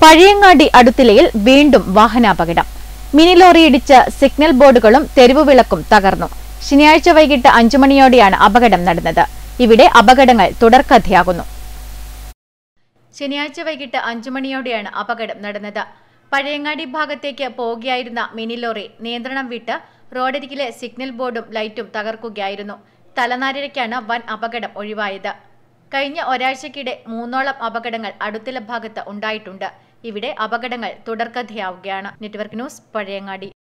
പഴയങ്ങാടി അടുത്തിലയിൽ വീണ്ടും വാഹനാപകടം മിനി ലോറി ഇടിച്ച് സിഗ്നൽ ബോർഡുകളും തെരുവു വിളക്കും തകർന്നു ശനിയാഴ്ച വൈകിട്ട് അഞ്ചു മണിയോടെയാണ് അപകടം നടന്നത് ഇവിടെ അപകടങ്ങൾ തുടർക്കഥയാകുന്നു ശനിയാഴ്ച വൈകിട്ട് അഞ്ചു മണിയോടെയാണ് അപകടം നടന്നത് പഴയങ്ങാടി ഭാഗത്തേക്ക് പോകുകയായിരുന്ന മിനി ലോറി നിയന്ത്രണം വിട്ട് റോഡരികിലെ സിഗ്നൽ ബോർഡും ലൈറ്റും തകർക്കുകയായിരുന്നു തലനാരിഴയ്ക്കാണ് വൻ അപകടം ഒഴിവായത് കഴിഞ്ഞ ഒരാഴ്ചക്കിടെ മൂന്നോളം അപകടങ്ങൾ അടുത്തില ഭാഗത്ത് ഉണ്ടായിട്ടുണ്ട് ഇവിടെ അപകടങ്ങൾ തുടർക്കഥയാവുകയാണ് നെറ്റ്വർക്ക് ന്യൂസ് പഴയങ്ങാടി